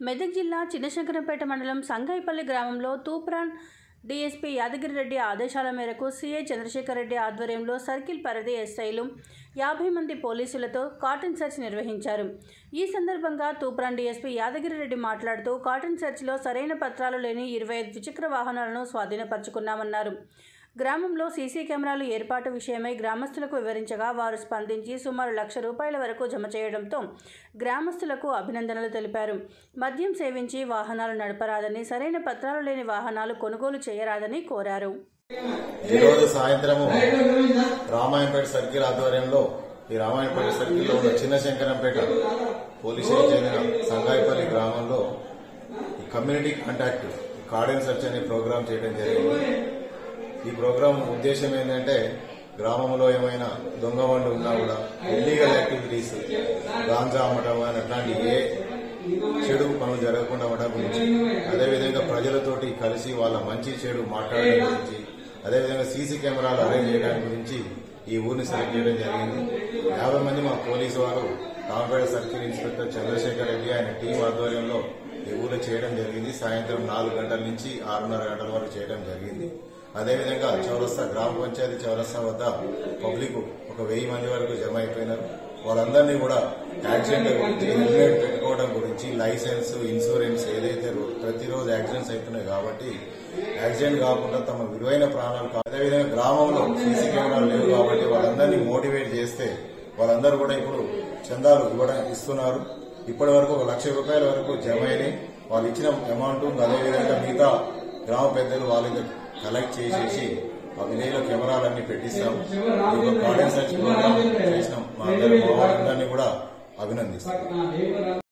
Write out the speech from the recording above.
మెదక్ జిల్లా చిన్నశంకరంపేట మండలం సంగైపల్లి గ్రామంలో తూప్రాన్ డీఎస్పీ యాదగిరిరెడ్డి ఆదేశాల మేరకు సీఐ చంద్రశేఖర్ రెడ్డి ఆధ్వర్యంలో సర్కిల్ పరిధి ఎస్ఐలు యాభై మంది పోలీసులతో కాటన్ సెర్చ్ నిర్వహించారు ఈ సందర్భంగా తూప్రాన్ డీఎస్పీ యాదగిరిరెడ్డి మాట్లాడుతూ కాటన్ సెర్చ్లో సరైన పత్రాలు లేని ఇరవై ఐదు ద్విచక్ర వాహనాలను స్వాధీనపరుచుకున్నామన్నారు గ్రామంలో సీసీ కెమెరాలు ఏర్పాటు విషయమై గ్రామస్తులకు వివరించగా వారు స్పందించి సుమారు లక్ష రూపాయల వరకు జమ చేయడంతో గ్రామస్తులకు అభినందనలు తెలిపారు మద్యం సేవించి వాహనాలు నడపరాదని సరైన పత్రాలు లేని వాహనాలు కొనుగోలు చేయరాదని కోరారు ఈరోజు సాయంత్రము రామాయణపేట సర్కిల్ ఆధ్వర్యంలో ఈ రామాయణపేట సర్కిల్లో ఉన్న చిన్న శంకరంపేట పోలీస్ స్టేషన్ చెందిన సంగాయిపల్లి గ్రామంలో ఈ కమ్యూనిటీ కాంటాక్ట్ కార్డెన్ సర్చ్ అనే ప్రోగ్రాం చేయడం జరిగింది ఈ ప్రోగ్రాం ఉద్దేశం ఏంటంటే గ్రామంలో ఏమైనా దొంగ వండు ఉన్నా కూడా ఇల్లీగల్ యాక్టివిటీస్ గాంజా అమ్మటం కానీ అట్లాంటి ఏ చెడు పనులు జరగకుండా ఉండడం గురించి అదేవిధంగా ప్రజలతోటి కలిసి వాళ్ళ మంచి చెడు మాట్లాడడం గురించి అదేవిధంగా సీసీ కెమెరాలు అరేంజ్ చేయడానికి గురించి ఈ ఊరిని సెలెక్ట్ చేయడం జరిగింది యాభై మంది మా పోలీసు వారు రామపేట సర్కిల్ ఇన్స్పెక్టర్ చంద్రశేఖర్ రెడ్డి ఆయన టీం ఆధ్వర్యంలో ఈ ఊరిలో చేయడం జరిగింది సాయంత్రం నాలుగు గంటల నుంచి ఆరున్నర గంటల వరకు చేయడం జరిగింది అదేవిధంగా చౌరస్తా గ్రామ పంచాయతీ చౌరస్తా వద్ద పబ్లిక్ ఒక వెయ్యి మంది వరకు జమ అయిపోయినారు వాళ్ళందరినీ కూడా యాక్సిడెంట్ గురించి హెల్మెట్ పెట్టుకోవడం గురించి లైసెన్స్ ఇన్సూరెన్స్ ఏదైతే రో- ప్రతిరోజు యాక్సిడెంట్స్ అవుతున్నాయి కాబట్టి యాక్సిడెంట్ కాకుండా తమ విలువైన ప్రాణాలు కా- అదేవిధంగా గ్రామంలో సీసీ కెమెరాలు లేవు కాబట్టి వాళ్ళందరినీ మోటివేట్ చేస్తే వాళ్ళందరూ కూడా ఇప్పుడు చందాలు ఇవ్వడం ఇస్తున్నారు ఇప్పటి వరకు ఒక లక్ష రూపాయల వరకు జమ అయినాయి వాళ్ళు ఇచ్చిన అమౌంట్ అదేవిధంగా మిగతా గ్రామ పెద్దలు వాళ్ళకి కలెక్ట్ చేసేసి ఆ విలేజ్ లో కెమెరాలన్నీ పెట్టిస్తాం ఈ యొక్క గార్డెన్ సర్చ్ ప్రోగ్రామ్ చేసినాం మా అందరి మా వాళ్ళందరినీ కూడా అభినందిస్తాం